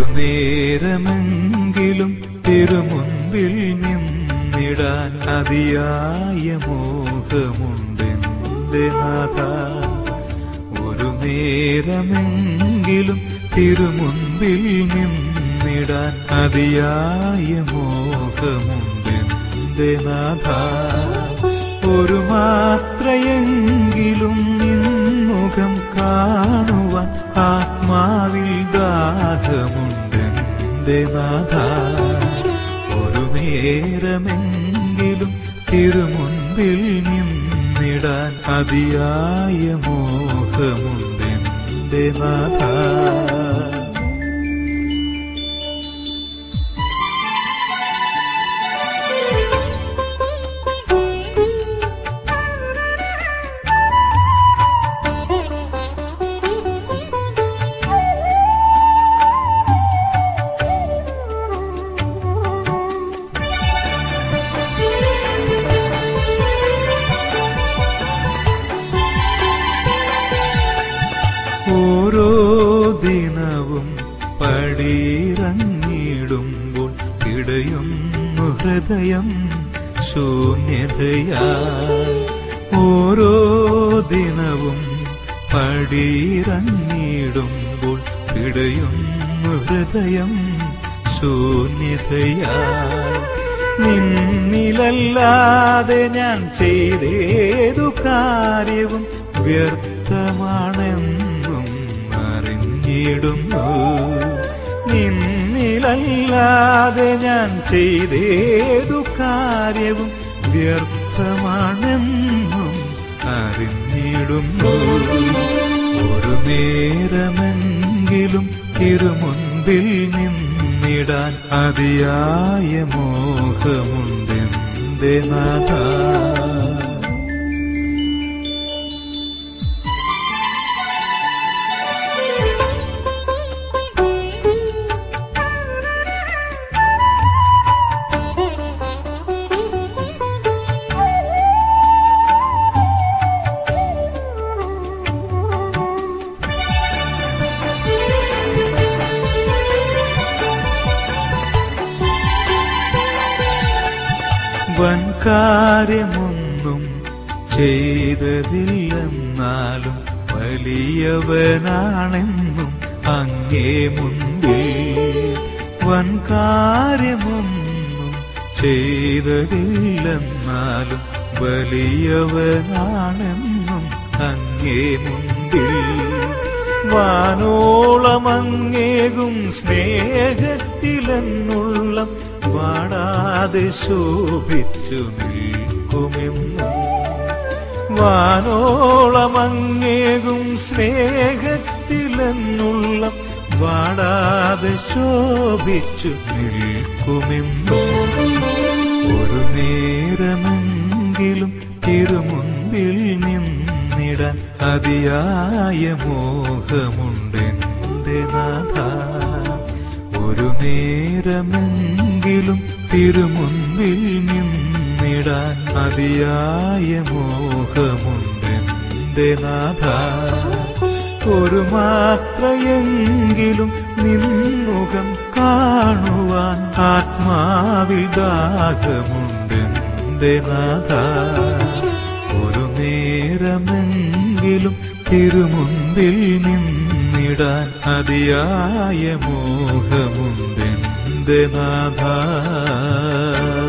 ഒരു നേരമെങ്കിലും തിരുമുൻപിൽ നിന്നിടാൻ അതിയായ മോഹമുണ്ടെന്റെ നാഥ ഒരു നേരമെങ്കിലും തിരുമുൻപിൽ നിന്നിടാൻ അതിയായ മോഹമുണ്ടെന്റെ നാഥ ഒരു മാത്രയെങ്കിലും നിൻമുഖം കാണുവാൻ ആത്മാവിൽ ദാഹമുണ്ടെന്റെ നാഥ ഒരു നേരമെങ്കിലും തിരുമുൻപിൽ നിന്നിടാൻ അതിയായ മോഹമുണ്ടെന്റെ നാഥ ഓരോ ദിനവും പടിയിറങ്ങിടുമ്പോൾ ഇടയുന്നു ഹൃദയം ശൂന്യതയായി ഓരോ ദിനവും പടിയിറങ്ങിടുമ്പോൾ ഇടയുന്നു ഹൃദയം ശൂന്യതയായി നിന്നിലല്ലാതെ ഞാൻ ചെയ്തേതു കാര്യവും വ്യർത്ഥമാണെന്നും അറിഞ്ഞിടുന്നു നിന്നിലല്ലാതെ ഞാൻ ചെയ്തേതു കാര്യവും വ്യർത്ഥമാണെന്നും അറിഞ്ഞിടുന്നു ഒരു നേരമെങ്കിലും തിരുമുൻപിൽ നിന്നിടാൻ അതിയായ മോഹമുണ്ടെന്റെ നാഥ വൻകാര്യമൊന്നും ചെയ്തതില്ലെന്നാലും വലിയവനാണെന്നും അങ്ങേ മുൻപിൽ വൻകാര്യമൊന്നും ചെയ്തതില്ലെന്നാലും വലിയവനാണെന്നും അങ്ങേ മുൻപിൽ വാനോളമങ്ങേകും സ്നേഹത്തിലെന്നുള്ള വാടാതെ ശോഭിച്ചു നിൽക്കുമെന്നും വാനോളമങ്ങേകും സ്നേഹത്തിലെന്നുള്ള വാടാതെ ശോഭിച്ചു നിൽക്കുമെന്നും ഒരു നേരമെങ്കിലും തിരുമുൻപിൽ നിന്നിടാൻ അതിയായ മോഹമുണ്ടെന്റെ നാഥ ഒരു നേരമെങ്കിലും തിരുമുൻപിൽ നിന്നിടാൻ അതിയായ മോഹമുണ്ടെന്റെ നാഥ ഒരു മാത്രയെങ്കിലും നിൻമുഖം കാണുവാൻ ആത്മാവിൽ ദാഹമുണ്ടെന്റെ നാഥ ഒരു നേരമെങ്കിലും തിരുമുൻപിൽ നിന്നിടാൻ അതിയായ മോഹമുണ്ടെന്റെ നാഥ